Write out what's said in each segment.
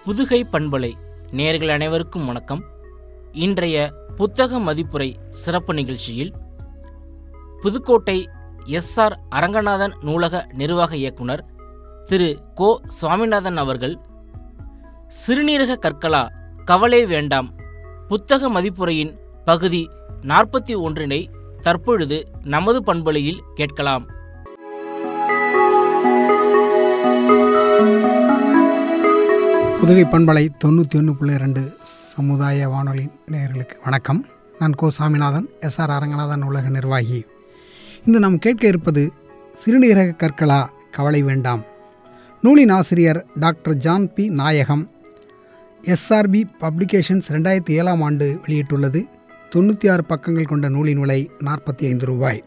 புதுகை பண்பலை நேர்கள் அனைவருக்கும் வணக்கம் இன்றைய புத்தக மதிப்புரை சிறப்பு நிகழ்ச்சியில் புதுக்கோட்டை எஸ்ஆர் அரங்கநாதன் நூலக நிர்வாக இயக்குனர் திரு கோ சுவாமிநாதன் அவர்கள் சிறுநீரக கற்களா கவலை வேண்டாம் புத்தக மதிப்புரையின் பகுதி நாற்பத்தி ஒன்றினை தற்பொழுது நமது பண்பலையில் கேட்கலாம் புதுகை பண்பலை தொண்ணூற்றி ஒன்று புள்ளி ரெண்டு சமுதாய வானொலி நேயர்களுக்கு வணக்கம் நான் கோ சாமிநாதன் எஸ்ஆர் அரங்கநாதன் உலக நிர்வாகி இன்று நாம் கேட்க இருப்பது சிறுநீரக கற்களா கவலை வேண்டாம் நூலின் ஆசிரியர் doctor John P Nayagam SRP publications ரெண்டாயிரத்தி ஏழாம் ஆண்டு வெளியிட்டுள்ளது தொண்ணூற்றி ஆறு பக்கங்கள் கொண்ட நூலின் விலை நாற்பத்தி ஐந்து ரூபாய்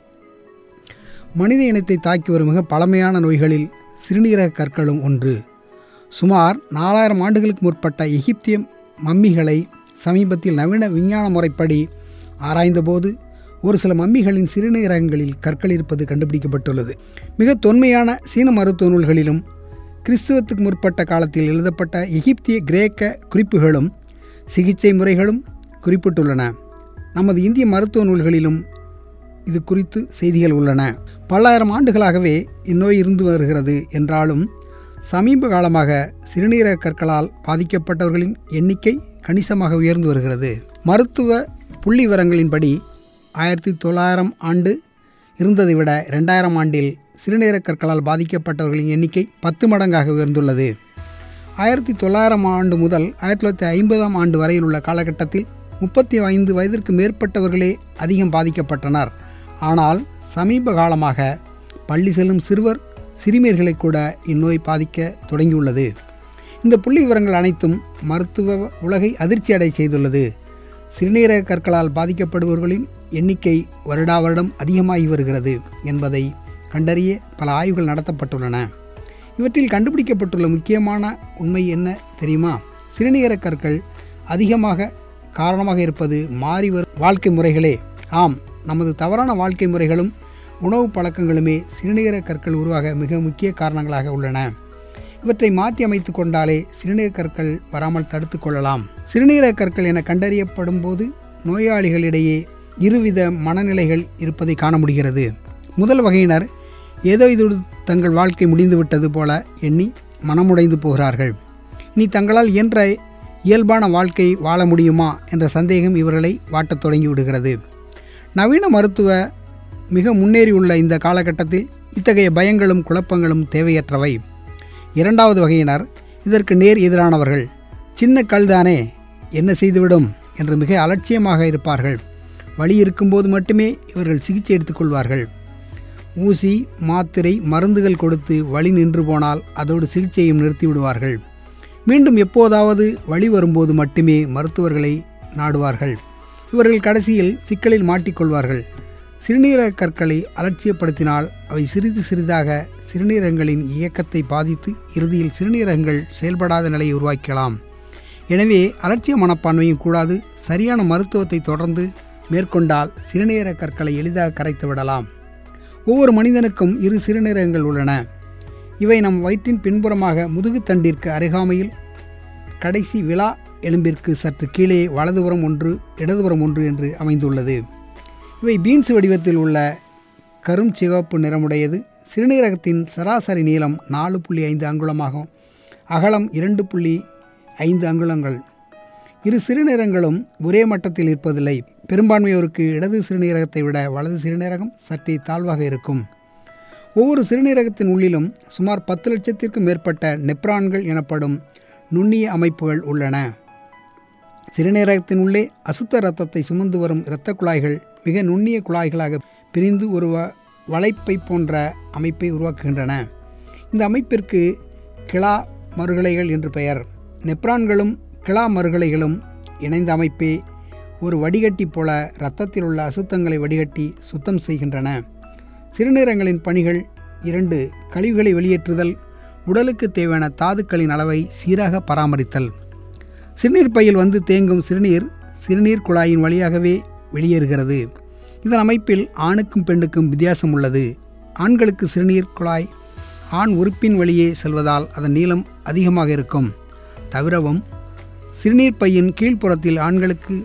மனித இனத்தை தாக்கி வரும் மிக பழமையான நோய்களில் சிறுநீரக கற்களும் ஒன்று சுமார் நாலாயிரம் ஆண்டுகளுக்கு முற்பட்ட எகிப்திய மம்மிகளை சமீபத்தில் நவீன விஞ்ஞான முறைப்படி ஆராய்ந்தபோது ஒரு சில மம்மிகளின் சிறுநீரகங்களில் கற்கள் இருப்பது கண்டுபிடிக்கப்பட்டுள்ளது மிக தொன்மையான சீன மருத்துவ நூல்களிலும் கிறிஸ்துவத்துக்கு முற்பட்ட காலத்தில் எழுதப்பட்ட எகிப்திய கிரேக்க குறிப்புகளும் சிகிச்சை முறைகளும் குறிப்பிட்டுள்ளன நமது இந்திய மருத்துவ நூல்களிலும் இது குறித்து செய்திகள் உள்ளன பல்லாயிரம் ஆண்டுகளாகவே இந்நோய் இருந்து வருகிறது என்றாலும் சமீப காலமாக சிறுநீரக கற்களால் பாதிக்கப்பட்டவர்களின் எண்ணிக்கை கணிசமாக உயர்ந்து வருகிறது மருத்துவ புள்ளி விவரங்களின்படி ஆயிரத்தி தொள்ளாயிரம் ஆண்டு இருந்ததை விட ரெண்டாயிரம் ஆண்டில் சிறுநீரக கற்களால் பாதிக்கப்பட்டவர்களின் எண்ணிக்கை பத்து மடங்காக உயர்ந்துள்ளது ஆயிரத்தி தொள்ளாயிரம் ஆண்டு முதல் ஆயிரத்தி தொள்ளாயிரத்தி ஐம்பதாம் ஆண்டு வரையில் உள்ள காலகட்டத்தில் முப்பத்தி ஐந்து வயதிற்கு மேற்பட்டவர்களே அதிகம் பாதிக்கப்பட்டனர் ஆனால் சமீப காலமாக பள்ளி செல்லும் சிறுவர் சிறுமியர்களை கூட இந்நோய் பாதிக்க தொடங்கியுள்ளது இந்த புள்ளி விவரங்கள் அனைத்தும் மருத்துவ உலகை அதிர்ச்சி அடை செய்துள்ளது சிறுநீரக கற்களால் பாதிக்கப்படுபவர்களின் எண்ணிக்கை வருடா வருடம் அதிகமாகி வருகிறது என்பதை கண்டறிய பல ஆய்வுகள் நடத்தப்பட்டுள்ளன இவற்றில் கண்டுபிடிக்கப்பட்டுள்ள முக்கியமான உண்மை என்ன தெரியுமா சிறுநீரக கற்கள் அதிகமாக காரணமாக இருப்பது மாறி வரும் வாழ்க்கை முறைகளே ஆம் நமது தவறான வாழ்க்கை முறைகளும் உணவு பழக்கங்களுமே சிறுநீரக கற்கள் உருவாக மிக முக்கிய காரணங்களாக உள்ளன இவற்றை மாற்றி அமைத்து கொண்டாலே சிறுநீரக கற்கள் வராமல் தடுத்து கொள்ளலாம் சிறுநீரக கற்கள் என கண்டறியப்படும் போது நோயாளிகளிடையே இருவித மனநிலைகள் இருப்பதை காண முடிகிறது முதல் வகையினர் ஏதோ இது தங்கள் வாழ்க்கை முடிந்துவிட்டது போல எண்ணி மனமுடைந்து போகிறார்கள் இனி தங்களால் இயன்ற இயல்பான வாழ்க்கை வாழ முடியுமா என்ற சந்தேகம் இவர்களை வாட்டத் தொடங்கி விடுகிறது நவீன மருத்துவ மிக முன்னேறியுள்ள இந்த காலகட்டத்தில் இத்தகைய பயங்களும் குழப்பங்களும் தேவையற்றவை இரண்டாவது வகையினர் இதற்கு நேர் எதிரானவர்கள் சின்ன கல்தானே என்ன செய்துவிடும் என்று மிக அலட்சியமாக இருப்பார்கள் வழி இருக்கும்போது மட்டுமே இவர்கள் சிகிச்சை எடுத்துக்கொள்வார்கள் ஊசி மாத்திரை மருந்துகள் கொடுத்து வழி நின்று போனால் அதோடு சிகிச்சையும் நிறுத்திவிடுவார்கள் மீண்டும் எப்போதாவது வழி வரும்போது மட்டுமே மருத்துவர்களை நாடுவார்கள் இவர்கள் கடைசியில் சிக்கலில் மாட்டிக்கொள்வார்கள் சிறுநீரக கற்களை அலட்சியப்படுத்தினால் அவை சிறிது சிறிதாக சிறுநீரகங்களின் இயக்கத்தை பாதித்து இறுதியில் சிறுநீரகங்கள் செயல்படாத நிலையை உருவாக்கலாம் எனவே அலட்சிய மனப்பான்மையும் கூடாது சரியான மருத்துவத்தை தொடர்ந்து மேற்கொண்டால் சிறுநீரக கற்களை எளிதாக கரைத்து விடலாம் ஒவ்வொரு மனிதனுக்கும் இரு சிறுநீரகங்கள் உள்ளன இவை நம் வயிற்றின் பின்புறமாக முதுகுத்தண்டிற்கு அருகாமையில் கடைசி விழா எலும்பிற்கு சற்று கீழே வலதுபுறம் ஒன்று இடதுபுறம் ஒன்று என்று அமைந்துள்ளது இவை பீன்ஸ் வடிவத்தில் உள்ள கரும் சிவப்பு நிறமுடையது சிறுநீரகத்தின் சராசரி நீளம் நாலு புள்ளி ஐந்து அங்குலமாகும் அகலம் இரண்டு புள்ளி ஐந்து அங்குலங்கள் இரு சிறுநீரகங்களும் ஒரே மட்டத்தில் இருப்பதில்லை பெரும்பான்மையோருக்கு இடது சிறுநீரகத்தை விட வலது சிறுநீரகம் சற்றே தாழ்வாக இருக்கும் ஒவ்வொரு சிறுநீரகத்தின் உள்ளிலும் சுமார் பத்து லட்சத்திற்கும் மேற்பட்ட நெப்ரான்கள் எனப்படும் நுண்ணிய அமைப்புகள் உள்ளன சிறுநீரகத்தின் உள்ளே அசுத்த இரத்தத்தை சுமந்து வரும் இரத்த குழாய்கள் மிக நுண்ணிய குழாய்களாக பிரிந்து ஒரு வ வளைப்பை போன்ற அமைப்பை உருவாக்குகின்றன இந்த அமைப்பிற்கு கிளா மறுகலைகள் என்று பெயர் நெப்ரான்களும் கிளா மறுகலைகளும் இணைந்த அமைப்பே ஒரு வடிகட்டி போல இரத்தத்தில் உள்ள அசுத்தங்களை வடிகட்டி சுத்தம் செய்கின்றன சிறுநீரகங்களின் பணிகள் இரண்டு கழிவுகளை வெளியேற்றுதல் உடலுக்கு தேவையான தாதுக்களின் அளவை சீராக பராமரித்தல் சிறுநீர் பையில் வந்து தேங்கும் சிறுநீர் சிறுநீர் குழாயின் வழியாகவே வெளியேறுகிறது இதன் அமைப்பில் ஆணுக்கும் பெண்ணுக்கும் வித்தியாசம் உள்ளது ஆண்களுக்கு சிறுநீர் குழாய் ஆண் உறுப்பின் வழியே செல்வதால் அதன் நீளம் அதிகமாக இருக்கும் தவிரவும் சிறுநீர் பையின் கீழ்ப்புறத்தில் ஆண்களுக்கு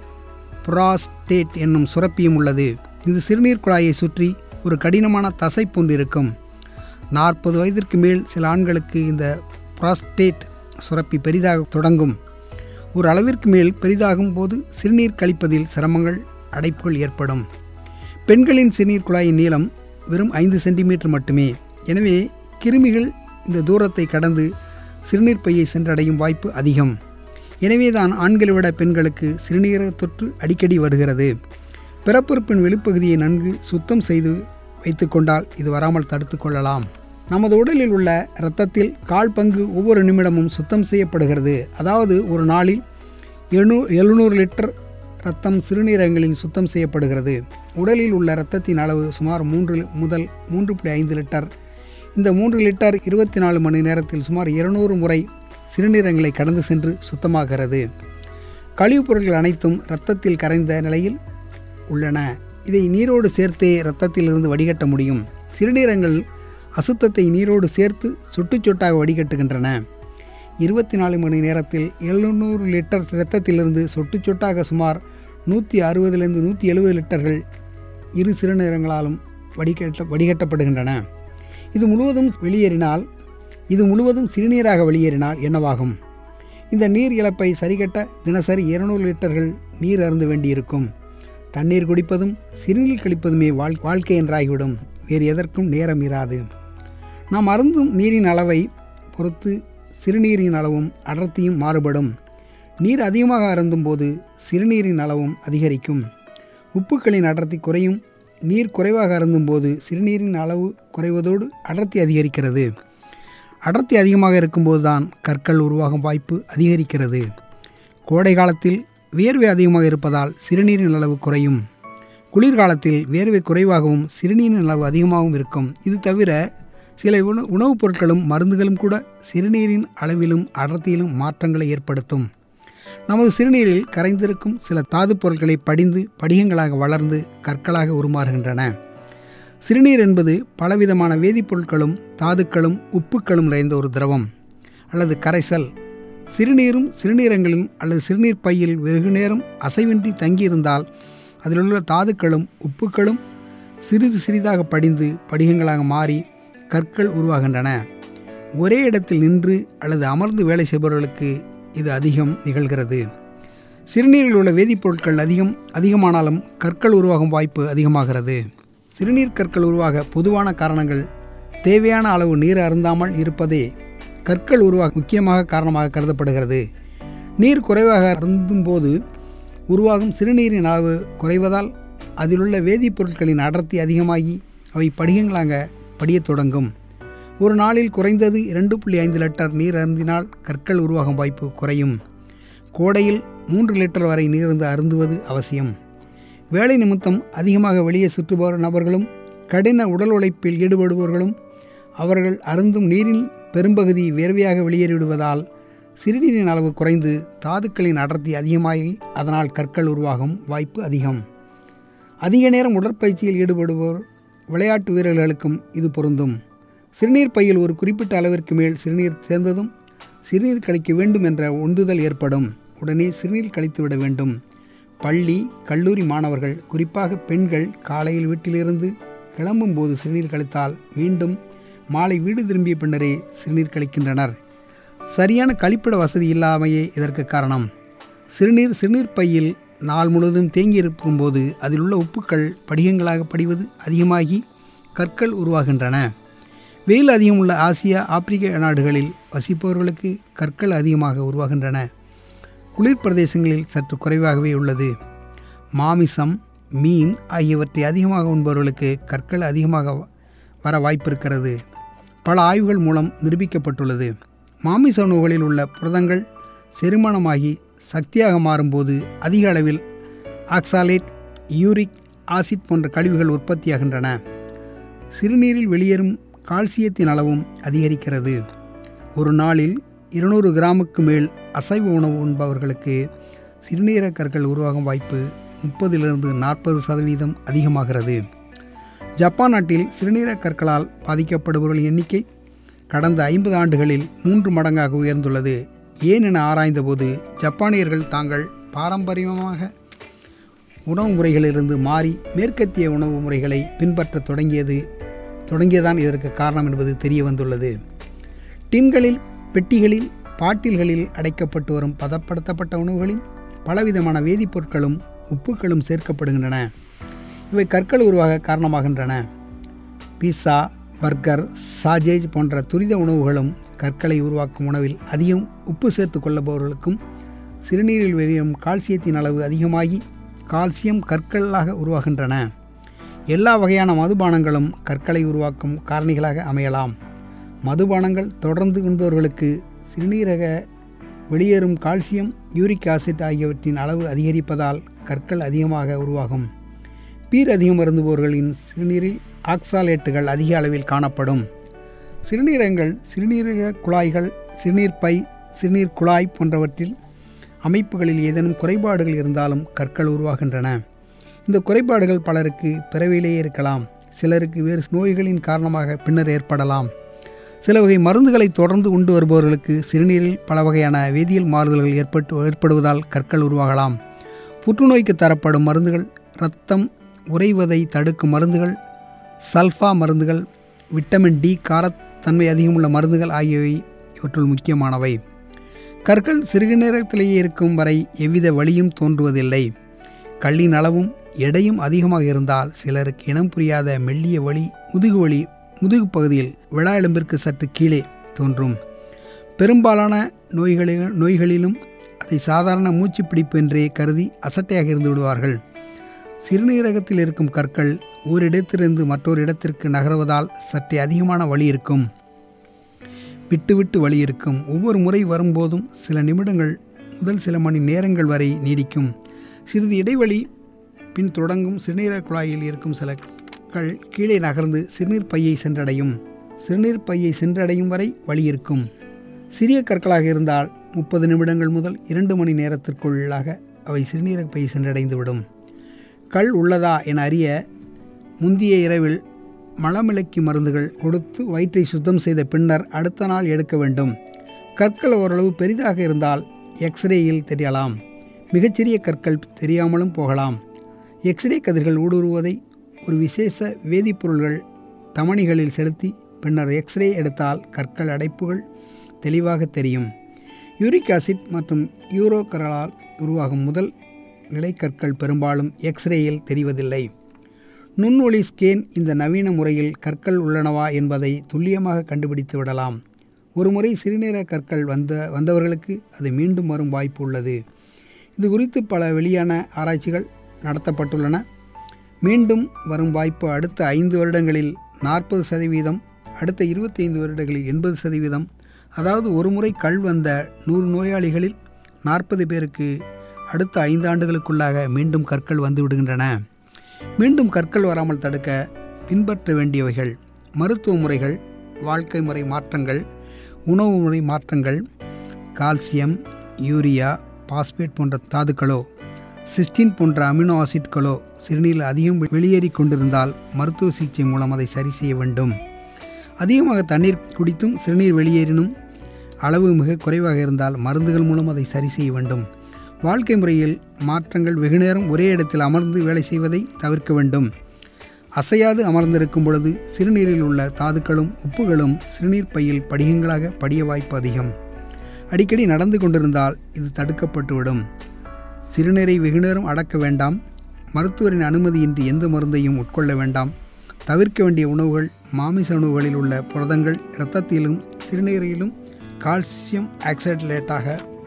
புராஸ்டேட் என்னும் சுரப்பியும் உள்ளது இது சிறுநீர் குழாயை சுற்றி ஒரு கடினமான தசை போன்றிருக்கும் நாற்பது வயதிற்கு மேல் சில ஆண்களுக்கு இந்த புராஸ்டேட் சுரப்பி பெரிதாக தொடங்கும் ஒரு அளவிற்கு மேல் பெரிதாகும் போது சிறுநீர் கழிப்பதில் சிரமங்கள் அடைப்புகள் ஏற்படும் பெண்களின் சிறுநீர் குழாயின் நீளம் வெறும் ஐந்து சென்டிமீட்டர் மட்டுமே எனவே கிருமிகள் இந்த தூரத்தை கடந்து சிறுநீர் பையை சென்றடையும் வாய்ப்பு அதிகம் எனவேதான் ஆண்களை விட பெண்களுக்கு சிறுநீரக தொற்று அடிக்கடி வருகிறது பிறப்புறுப்பின் வெளிப்பகுதியை நன்கு சுத்தம் செய்து வைத்துக்கொண்டால் இது வராமல் தடுத்து கொள்ளலாம் நமது உடலில் உள்ள இரத்தத்தில் கால் பங்கு ஒவ்வொரு நிமிடமும் சுத்தம் செய்யப்படுகிறது அதாவது ஒரு நாளில் எழுநூ எழுநூறு லிட்டர் இரத்தம் சிறுநீரகங்களில் சுத்தம் செய்யப்படுகிறது உடலில் உள்ள இரத்தத்தின் அளவு சுமார் மூன்று முதல் மூன்று புள்ளி ஐந்து லிட்டர் இந்த மூன்று லிட்டர் இருபத்தி நாலு மணி நேரத்தில் சுமார் இருநூறு முறை சிறுநீரகங்களை கடந்து சென்று சுத்தமாகிறது கழிவுப் பொருட்கள் அனைத்தும் இரத்தத்தில் கரைந்த நிலையில் உள்ளன இதை நீரோடு சேர்த்தே இரத்தத்திலிருந்து வடிகட்ட முடியும் சிறுநீரகங்கள் அசுத்தத்தை நீரோடு சேர்த்து சுட்டு சொட்டாக வடிகட்டுகின்றன இருபத்தி நாலு மணி நேரத்தில் எழுநூறு லிட்டர் இரத்தத்திலிருந்து சொட்டு சொட்டாக சுமார் நூற்றி அறுபதுலேருந்து நூற்றி எழுபது லிட்டர்கள் இரு சிறுநீரகங்களாலும் வடிகட்ட வடிகட்டப்படுகின்றன இது முழுவதும் வெளியேறினால் இது முழுவதும் சிறுநீராக வெளியேறினால் என்னவாகும் இந்த நீர் இழப்பை சரிகட்ட தினசரி இருநூறு லிட்டர்கள் நீர் அருந்த வேண்டியிருக்கும் தண்ணீர் குடிப்பதும் சிறுநீர் கழிப்பதுமே வாழ் வாழ்க்கை என்றாகிவிடும் வேறு எதற்கும் நேரம் இராது நாம் அருந்தும் நீரின் அளவை பொறுத்து சிறுநீரின் அளவும் அடர்த்தியும் மாறுபடும் நீர் அதிகமாக அருந்தும் போது சிறுநீரின் அளவும் அதிகரிக்கும் உப்புக்களின் அடர்த்தி குறையும் நீர் குறைவாக அருந்தும் போது சிறுநீரின் அளவு குறைவதோடு அடர்த்தி அதிகரிக்கிறது அடர்த்தி அதிகமாக இருக்கும்போது தான் கற்கள் உருவாகும் வாய்ப்பு அதிகரிக்கிறது கோடை காலத்தில் வேர்வை அதிகமாக இருப்பதால் சிறுநீரின் அளவு குறையும் குளிர்காலத்தில் வேர்வை குறைவாகவும் சிறுநீரின் அளவு அதிகமாகவும் இருக்கும் இது தவிர சில உண உணவுப் பொருட்களும் மருந்துகளும் கூட சிறுநீரின் அளவிலும் அடர்த்தியிலும் மாற்றங்களை ஏற்படுத்தும் நமது சிறுநீரில் கரைந்திருக்கும் சில தாதுப் பொருட்களை படிந்து படிகங்களாக வளர்ந்து கற்களாக உருமாறுகின்றன சிறுநீர் என்பது பலவிதமான வேதிப்பொருட்களும் தாதுக்களும் உப்புக்களும் நிறைந்த ஒரு திரவம் அல்லது கரைசல் சிறுநீரும் சிறுநீரங்களும் அல்லது சிறுநீர் பையில் வெகு நேரம் அசைவின்றி தங்கியிருந்தால் அதில் உள்ள தாதுக்களும் உப்புக்களும் சிறிது சிறிதாக படிந்து படிகங்களாக மாறி கற்கள் உருவாகின்றன ஒரே இடத்தில் நின்று அல்லது அமர்ந்து வேலை செய்பவர்களுக்கு இது அதிகம் நிகழ்கிறது சிறுநீரில் உள்ள வேதிப்பொருட்கள் அதிகம் அதிகமானாலும் கற்கள் உருவாகும் வாய்ப்பு அதிகமாகிறது சிறுநீர் கற்கள் உருவாக பொதுவான காரணங்கள் தேவையான அளவு நீர் அருந்தாமல் இருப்பதே கற்கள் உருவாக முக்கியமாக காரணமாக கருதப்படுகிறது நீர் குறைவாக அருந்தும்போது உருவாகும் சிறுநீரின் அளவு குறைவதால் அதிலுள்ள வேதிப்பொருட்களின் அடர்த்தி அதிகமாகி அவை படிகங்களாக படியத் தொடங்கும் ஒரு நாளில் குறைந்தது இரண்டு புள்ளி ஐந்து லிட்டர் நீர் அருந்தினால் கற்கள் உருவாகும் வாய்ப்பு குறையும் கோடையில் மூன்று லிட்டர் வரை நீர் அருந்துவது அவசியம் வேலை நிமித்தம் அதிகமாக வெளியே சுற்றுபவர் நபர்களும் கடின உடல் உழைப்பில் ஈடுபடுபவர்களும் அவர்கள் அருந்தும் நீரின் பெரும்பகுதி வேர்வையாக வெளியேறிவிடுவதால் சிறுநீரின் அளவு குறைந்து தாதுக்களின் அடர்த்தி அதிகமாகி அதனால் கற்கள் உருவாகும் வாய்ப்பு அதிகம் அதிக நேரம் உடற்பயிற்சியில் ஈடுபடுவோர் விளையாட்டு வீரர்களுக்கும் இது பொருந்தும் சிறுநீர் பையில் ஒரு குறிப்பிட்ட அளவிற்கு மேல் சிறுநீர் சேர்ந்ததும் சிறுநீர் கழிக்க வேண்டும் என்ற உந்துதல் ஏற்படும் உடனே சிறுநீர் கழித்துவிட வேண்டும் பள்ளி கல்லூரி மாணவர்கள் குறிப்பாக பெண்கள் காலையில் வீட்டிலிருந்து கிளம்பும்போது சிறுநீர் கழித்தால் மீண்டும் மாலை வீடு திரும்பிய பின்னரே சிறுநீர் கழிக்கின்றனர் சரியான கழிப்பிட வசதி இல்லாமையே இதற்கு காரணம் சிறுநீர் சிறுநீர் பையில் நாள் முழுவதும் தேங்கியிருக்கும் போது அதில் உள்ள உப்புக்கள் படிகங்களாக படிவது அதிகமாகி கற்கள் உருவாகின்றன வெயில் அதிகம் உள்ள ஆசியா ஆப்பிரிக்க நாடுகளில் வசிப்பவர்களுக்கு கற்கள் அதிகமாக உருவாகின்றன குளிர் பிரதேசங்களில் சற்று குறைவாகவே உள்ளது மாமிசம் மீன் ஆகியவற்றை அதிகமாக உண்பவர்களுக்கு கற்கள் அதிகமாக வர வாய்ப்பிருக்கிறது பல ஆய்வுகள் மூலம் நிரூபிக்கப்பட்டுள்ளது மாமிச உணவுகளில் உள்ள புரதங்கள் செரிமானமாகி சக்தியாக மாறும்போது அதிக அளவில் ஆக்சாலேட் யூரிக் ஆசிட் போன்ற கழிவுகள் உற்பத்தியாகின்றன சிறுநீரில் வெளியேறும் கால்சியத்தின் அளவும் அதிகரிக்கிறது ஒரு நாளில் இருநூறு கிராமுக்கு மேல் அசைவ உணவு உண்பவர்களுக்கு சிறுநீரக கற்கள் உருவாகும் வாய்ப்பு முப்பதிலிருந்து நாற்பது சதவீதம் அதிகமாகிறது ஜப்பான் நாட்டில் சிறுநீரக கற்களால் பாதிக்கப்படுபவர்களின் எண்ணிக்கை கடந்த ஐம்பது ஆண்டுகளில் மூன்று மடங்காக உயர்ந்துள்ளது ஏன் என ஆராய்ந்தபோது ஜப்பானியர்கள் தாங்கள் பாரம்பரியமாக உணவு முறைகளிலிருந்து மாறி மேற்கத்திய உணவு முறைகளை பின்பற்றத் தொடங்கியது தொடங்கியதான் இதற்கு காரணம் என்பது தெரிய வந்துள்ளது டின்களில் பெட்டிகளில் பாட்டில்களில் அடைக்கப்பட்டு வரும் பதப்படுத்தப்பட்ட உணவுகளில் பலவிதமான வேதிப்பொருட்களும் உப்புக்களும் சேர்க்கப்படுகின்றன இவை கற்கள் உருவாக காரணமாகின்றன பீஸா பர்கர் சாஜேஜ் போன்ற துரித உணவுகளும் கற்களை உருவாக்கும் உணவில் அதிகம் உப்பு சேர்த்து கொள்ளுபவர்களுக்கும் சிறுநீரில் வெளியும் கால்சியத்தின் அளவு அதிகமாகி கால்சியம் கற்களாக உருவாகின்றன எல்லா வகையான மதுபானங்களும் கற்களை உருவாக்கும் காரணிகளாக அமையலாம் மதுபானங்கள் தொடர்ந்து உண்பவர்களுக்கு சிறுநீரக வெளியேறும் கால்சியம் யூரிக் ஆசிட் ஆகியவற்றின் அளவு அதிகரிப்பதால் கற்கள் அதிகமாக உருவாகும் பீர் அதிகம் அருந்துபவர்களின் சிறுநீரில் ஆக்சாலேட்டுகள் அதிக அளவில் காணப்படும் சிறுநீரகங்கள் சிறுநீரக குழாய்கள் சிறுநீர் பை சிறுநீர் குழாய் போன்றவற்றில் அமைப்புகளில் ஏதேனும் குறைபாடுகள் இருந்தாலும் கற்கள் உருவாகின்றன இந்த குறைபாடுகள் பலருக்கு பிறவிலேயே இருக்கலாம் சிலருக்கு வேறு நோய்களின் காரணமாக பின்னர் ஏற்படலாம் சில வகை மருந்துகளை தொடர்ந்து உண்டு வருபவர்களுக்கு சிறுநீரில் பல வகையான வேதியியல் மாறுதல்கள் ஏற்பட்டு ஏற்படுவதால் கற்கள் உருவாகலாம் புற்றுநோய்க்கு தரப்படும் மருந்துகள் இரத்தம் உறைவதை தடுக்கும் மருந்துகள் சல்ஃபா மருந்துகள் விட்டமின் டி காரத்தன்மை அதிகமுள்ள மருந்துகள் ஆகியவை இவற்றுள் முக்கியமானவை கற்கள் சிறுகு நேரத்திலேயே இருக்கும் வரை எவ்வித வலியும் தோன்றுவதில்லை கல்லின் அளவும் எடையும் அதிகமாக இருந்தால் சிலருக்கு இனம் புரியாத மெல்லிய வலி முதுகு வலி முதுகு பகுதியில் விழா எலும்பிற்கு சற்று கீழே தோன்றும் பெரும்பாலான நோய்களில் நோய்களிலும் அதை சாதாரண மூச்சு பிடிப்பு என்றே கருதி அசட்டையாக இருந்து விடுவார்கள் சிறுநீரகத்தில் இருக்கும் கற்கள் ஓரிடத்திலிருந்து மற்றொரு இடத்திற்கு நகருவதால் சற்றே அதிகமான வலி இருக்கும் விட்டு விட்டு வலி இருக்கும் ஒவ்வொரு முறை வரும்போதும் சில நிமிடங்கள் முதல் சில மணி நேரங்கள் வரை நீடிக்கும் சிறிது இடைவெளி பின் தொடங்கும் சிறுநீரக குழாயில் இருக்கும் சில கள் கீழே நகர்ந்து சிறுநீர் பையை சென்றடையும் சிறுநீர் பையை சென்றடையும் வரை வலி இருக்கும் சிறிய கற்களாக இருந்தால் முப்பது நிமிடங்கள் முதல் இரண்டு மணி நேரத்திற்குள்ளாக அவை சிறுநீரக பையை சென்றடைந்துவிடும் கள் உள்ளதா என அறிய முந்திய இரவில் மலமிளக்கி மருந்துகள் கொடுத்து வயிற்றை சுத்தம் செய்த பின்னர் அடுத்த நாள் எடுக்க வேண்டும் கற்கள் ஓரளவு பெரிதாக இருந்தால் எக்ஸ்ரேயில் தெரியலாம் மிகச்சிறிய கற்கள் தெரியாமலும் போகலாம் எக்ஸ்ரே கதிர்கள் ஊடுருவதை ஒரு விசேஷ வேதிப்பொருள்கள் தமணிகளில் செலுத்தி பின்னர் எக்ஸ்ரே எடுத்தால் கற்கள் அடைப்புகள் தெளிவாக தெரியும் யூரிக் ஆசிட் மற்றும் யூரோக்கரலால் உருவாகும் முதல் நிலைக்கற்கள் பெரும்பாலும் எக்ஸ்ரேயில் தெரிவதில்லை நுண்ணொளி ஸ்கேன் இந்த நவீன முறையில் கற்கள் உள்ளனவா என்பதை துல்லியமாக கண்டுபிடித்து விடலாம் ஒருமுறை சிறுநீரக கற்கள் வந்த வந்தவர்களுக்கு அது மீண்டும் வரும் வாய்ப்பு உள்ளது இது குறித்து பல வெளியான ஆராய்ச்சிகள் நடத்தப்பட்டுள்ளன மீண்டும் வரும் வாய்ப்பு அடுத்த ஐந்து வருடங்களில் நாற்பது சதவீதம் அடுத்த இருபத்தைந்து வருடங்களில் எண்பது சதவீதம் அதாவது ஒரு முறை கல் வந்த நூறு நோயாளிகளில் நாற்பது பேருக்கு அடுத்த ஐந்து ஆண்டுகளுக்குள்ளாக மீண்டும் கற்கள் வந்து விடுகின்றன மீண்டும் கற்கள் வராமல் தடுக்க பின்பற்ற வேண்டியவைகள் மருத்துவ முறைகள் வாழ்க்கை முறை மாற்றங்கள் உணவு முறை மாற்றங்கள் கால்சியம் யூரியா பாஸ்பேட் போன்ற தாதுக்களோ சிஸ்டின் போன்ற அமினோ ஆசிட்களோ சிறுநீரில் அதிகம் வெளியேறி கொண்டிருந்தால் மருத்துவ சிகிச்சை மூலம் அதை சரி செய்ய வேண்டும் அதிகமாக தண்ணீர் குடித்தும் சிறுநீர் வெளியேறினும் அளவு மிக குறைவாக இருந்தால் மருந்துகள் மூலம் அதை சரி செய்ய வேண்டும் வாழ்க்கை முறையில் மாற்றங்கள் வெகுநேரம் ஒரே இடத்தில் அமர்ந்து வேலை செய்வதை தவிர்க்க வேண்டும் அசையாது அமர்ந்திருக்கும் பொழுது சிறுநீரில் உள்ள தாதுக்களும் உப்புகளும் சிறுநீர் பையில் படிகங்களாக படிய வாய்ப்பு அதிகம் அடிக்கடி நடந்து கொண்டிருந்தால் இது தடுக்கப்பட்டுவிடும் சிறுநீரை வெகுநேரம் அடக்க வேண்டாம் மருத்துவரின் அனுமதியின்றி எந்த மருந்தையும் உட்கொள்ள வேண்டாம் தவிர்க்க வேண்டிய உணவுகள் மாமிச உணவுகளில் உள்ள புரதங்கள் இரத்தத்திலும் சிறுநீரிலும் கால்சியம் ஆக்சைட்லேட்டாக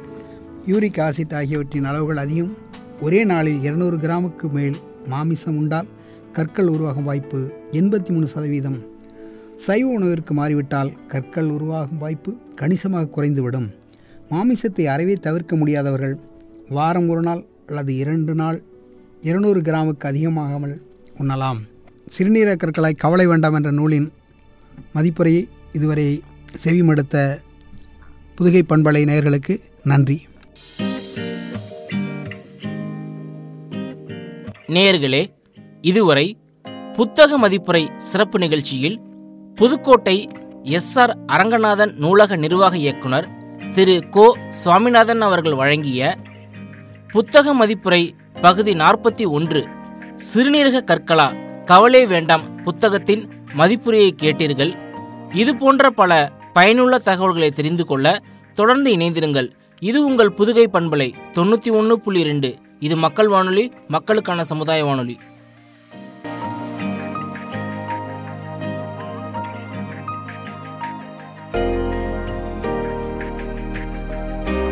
யூரிக் ஆசிட் ஆகியவற்றின் அளவுகள் அதிகம் ஒரே நாளில் இருநூறு கிராமுக்கு மேல் மாமிசம் உண்டால் கற்கள் உருவாகும் வாய்ப்பு எண்பத்தி மூணு சதவீதம் சைவ உணவிற்கு மாறிவிட்டால் கற்கள் உருவாகும் வாய்ப்பு கணிசமாக குறைந்துவிடும் மாமிசத்தை அறவே தவிர்க்க முடியாதவர்கள் வாரம் ஒரு நாள் அல்லது இரண்டு நாள் இருநூறு கிராமுக்கு அதிகமாகாமல் உண்ணலாம் சிறுநீரக கற்களாய் கவலை வேண்டாம் என்ற நூலின் மதிப்புரையை இதுவரை செவிமடுத்த புதுகை பண்பலை நேயர்களுக்கு நன்றி நேயர்களே இதுவரை புத்தக மதிப்புரை சிறப்பு நிகழ்ச்சியில் புதுக்கோட்டை எஸ் ஆர் அரங்கநாதன் நூலக நிர்வாக இயக்குனர் திரு கோ சுவாமிநாதன் அவர்கள் வழங்கிய புத்தக மதிப்புரை பகுதி நாற்பத்தி ஒன்று சிறுநீரக கற்களா கவலை வேண்டாம் புத்தகத்தின் மதிப்புரையை கேட்டீர்கள் இது போன்ற பல பயனுள்ள தகவல்களை தெரிந்து கொள்ள தொடர்ந்து இணைந்திருங்கள் இது உங்கள் புதுகை பண்பலை தொண்ணூற்றி ஒன்று புள்ளி ரெண்டு இது மக்கள் வானொலி மக்களுக்கான சமுதாய வானொலி